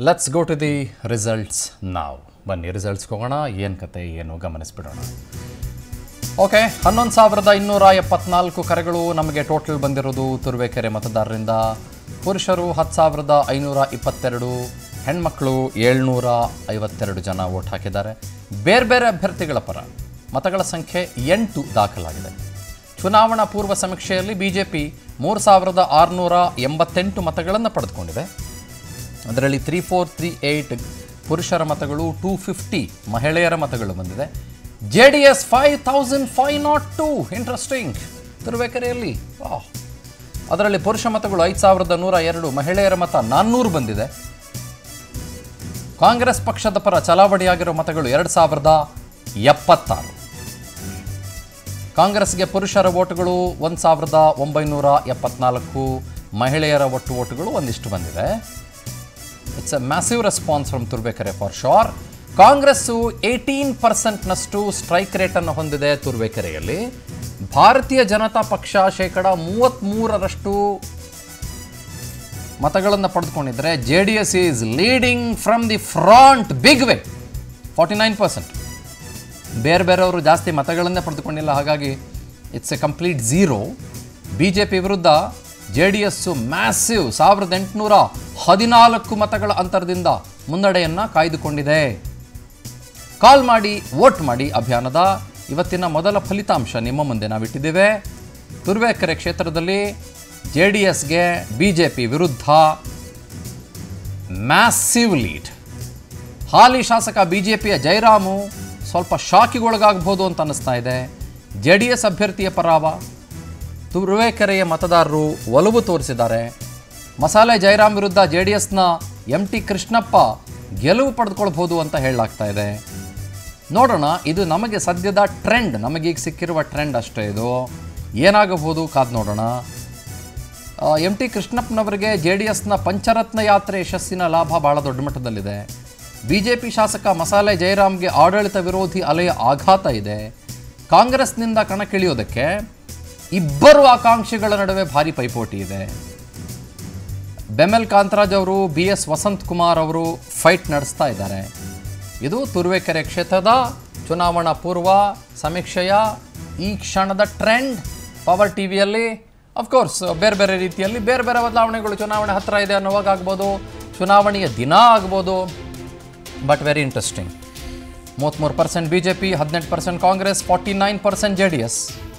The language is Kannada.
let's go to the results ನಾವು ಬನ್ನಿ ರಿಸಲ್ಟ್ಸ್ಗೆ ಹೋಗೋಣ ಏನು ಕತೆ ಏನು ಗಮನಿಸ್ಬಿಡೋಣ ಓಕೆ ಹನ್ನೊಂದು ಸಾವಿರದ ಇನ್ನೂರ ಎಪ್ಪತ್ನಾಲ್ಕು ಕರೆಗಳು ನಮಗೆ ಟೋಟಲ್ ಬಂದಿರೋದು ತುರುವೇಕೆರೆ ಮತದಾರರಿಂದ ಪುರುಷರು ಹತ್ತು ಸಾವಿರದ ಐನೂರ ಇಪ್ಪತ್ತೆರಡು ಹೆಣ್ಮಕ್ಳು ಏಳ್ನೂರ ಐವತ್ತೆರಡು ಜನ ವೋಟ್ ಹಾಕಿದ್ದಾರೆ ಬೇರೆ ಬೇರೆ ಅಭ್ಯರ್ಥಿಗಳ ಪರ ಮತಗಳ ಸಂಖ್ಯೆ ಎಂಟು ದಾಖಲಾಗಿದೆ ಚುನಾವಣಾ ಪೂರ್ವ ಸಮೀಕ್ಷೆಯಲ್ಲಿ ಬಿ ಜೆ ಪಿ ಮೂರು ಸಾವಿರದ ಆರುನೂರ ಎಂಬತ್ತೆಂಟು ಮತಗಳನ್ನು ಪಡೆದುಕೊಂಡಿದೆ ಅದರಲ್ಲಿ ತ್ರೀ ಫೋರ್ ತ್ರೀ ಏಯ್ಟ್ ಪುರುಷರ ಮತಗಳು ಟೂ ಫಿಫ್ಟಿ ಮಹಿಳೆಯರ ಮತಗಳು ಬಂದಿದೆ J D S five thousand five nought two interesting ತುರುವೇಕೆರೆಯಲ್ಲಿ ವಾಹ್ ಅದರಲ್ಲಿ ಪುರುಷ ಮತಗಳು ಐದು ಸಾವಿರದ ನೂರ ಎರಡು ಮಹಿಳೆಯರ ಮತ ನಾನ್ನೂರು ಬಂದಿದೆ ಕಾಂಗ್ರೆಸ್ ಪಕ್ಷದ ಪರ ಚಲಾವಣೆಯಾಗಿರೋ ಮತಗಳು ಎರಡು ಸಾವಿರದ ಎಪ್ಪತ್ತಾರು ಕಾಂಗ್ರೆಸ್ಗೆ ಪುರುಷರ ಓಟುಗಳು ಒಂದು ಸಾವಿರದ ಒಂಬೈನೂರ ಎಪ್ಪತ್ನಾಲ್ಕು ಮಹಿಳೆಯರ ಒಟ್ಟು ಓಟುಗಳು ಒಂದಿಷ್ಟು ಬಂದಿದೆ it's a massive response from Turuvekere for sure Congress eighteen ಪರ್ಸೆಂಟ್ನಷ್ಟು ಸ್ಟ್ರೈಕ್ ರೇಟನ್ನು ಹೊಂದಿದೆ ತುರ್ಬೇಕೆರೆಯಲ್ಲಿ ಭಾರತೀಯ ಜನತಾ ಪಕ್ಷ ಶೇಕಡ ಮೂವತ್ತ್ಮೂರರಷ್ಟು ಮತಗಳನ್ನು ಪಡೆದುಕೊಂಡಿದ್ರೆ J D S is leading from the front big way forty nine percent ಬೇರೆ ಬೇರೆಯವರು ಜಾಸ್ತಿ ಮತಗಳನ್ನೇ ಪಡೆದುಕೊಂಡಿಲ್ಲ ಹಾಗಾಗಿ it's a complete zero B J P ವಿರುದ್ಧ ಜೆ ಡಿ ಎಸ್ಸು ಮ್ಯಾಸಿವ್ ಸಾವಿರದ ಎಂಟುನೂರ ಹದಿನಾಲ್ಕು ಮತಗಳ ಅಂತರದಿಂದ ಮುನ್ನಡೆಯನ್ನು ಕಾಯ್ದುಕೊಂಡಿದೆ ಕಾಲ್ ಮಾಡಿ ವೋಟ್ ಮಾಡಿ ಅಭಿಯಾನದ ಇವತ್ತಿನ ಮೊದಲ ಫಲಿತಾಂಶ ನಿಮ್ಮ ಮುಂದೆ ನಾವಿಟ್ಟಿದ್ದೇವೆ ತುರುವೇಕೆರೆ ಕ್ಷೇತ್ರದಲ್ಲಿ ಜೆ ಡಿ ಎಸ್ಗೆ ಬಿ ಜೆ ಪಿ ವಿರುದ್ಧ ಮ್ಯಾಸಿವ್ ಲೀಡ್ ಹಾಲಿ ಶಾಸಕ ಬಿ ಜೆ ಪಿಯ ಜಯರಾಮು ಸ್ವಲ್ಪ ಶಾಕಿಗೊಳಗಾಗಬಹುದು ಅಂತ ಅನ್ನಿಸ್ತಾ ಇದೆ ಜೆ ಡಿ ಎಸ್ ಅಭ್ಯರ್ಥಿಯ ಪರಾವ ತುರುವೇಕೆರೆಯ ಮತದಾರರು ಒಲವು ತೋರಿಸಿದ್ದಾರೆ ಮಸಾಲೆ ಜಯರಾಮ್ ವಿರುದ್ಧ ಜೆ ಡಿ ಎಸ್ನ ಎಂ ಟಿ ಕೃಷ್ಣಪ್ಪ ಗೆಲುವು ಪಡೆದುಕೊಳ್ಬೋದು ಅಂತ ಹೇಳಲಾಗ್ತಾ ಇದೆ ನೋಡೋಣ ಇದು ನಮಗೆ ಸದ್ಯದ ಟ್ರೆಂಡ್ ನಮಗೀಗ ಸಿಕ್ಕಿರುವ ಟ್ರೆಂಡ್ ಅಷ್ಟೇ ಇದು ಏನಾಗಬಹುದು ಕಾದು ನೋಡೋಣ ಎಂ ಟಿ ಕೃಷ್ಣಪ್ಪನವರಿಗೆ ಜೆ ಡಿ ಎಸ್ನ ಪಂಚರತ್ನ ಯಾತ್ರೆ ಯಶಸ್ಸಿನ ಲಾಭ ಭಾಳ ದೊಡ್ಡ ಮಟ್ಟದಲ್ಲಿದೆ ಬಿ ಜೆ ಪಿ ಶಾಸಕ ಮಸಾಲೆ ಜಯರಾಮ್ಗೆ ಆಡಳಿತ ವಿರೋಧಿ ಅಲೆಯ ಆಘಾತ ಇದೆ ಕಾಂಗ್ರೆಸ್ನಿಂದ ಕಣಕ್ಕಿಳಿಯೋದಕ್ಕೆ ಇಬ್ಬರು ಆಕಾಂಕ್ಷಿಗಳ ನಡುವೆ ಭಾರಿ ಪೈಪೋಟಿ ಇದೆ ಬೆಮೆಲ್ ಕಾಂತರಾಜ್ ಅವರು ಬಿ ಎಸ್ ವಸಂತ್ ಕುಮಾರ್ ಅವರು ಫೈಟ್ ನಡೆಸ್ತಾ ಇದ್ದಾರೆ ಇದು ತುರುವೇಕೆರೆ ಕ್ಷೇತ್ರದ ಚುನಾವಣಾ ಪೂರ್ವ ಸಮೀಕ್ಷೆಯ ಈ ಕ್ಷಣದ ಟ್ರೆಂಡ್ ಪವರ್ ಟಿ ವಿಯಲ್ಲಿ ಅಫ್ಕೋರ್ಸ್ ಬೇರೆ ಬೇರೆ ರೀತಿಯಲ್ಲಿ ಬೇರೆ ಬೇರೆ ಬದಲಾವಣೆಗಳು ಚುನಾವಣೆ ಹತ್ತಿರ ಇದೆ ಅನ್ನೋವಾಗ ಆಗ್ಬೋದು ಚುನಾವಣೆಯ ದಿನ ಆಗ್ಬೋದು ಬಟ್ ವೆರಿ ಇಂಟ್ರೆಸ್ಟಿಂಗ್ ಮೂವತ್ತ್ಮೂರು ಪರ್ಸೆಂಟ್ ಬಿ ಜೆ ಪಿ ಹದಿನೆಂಟು percent Congress forty nine percent J D S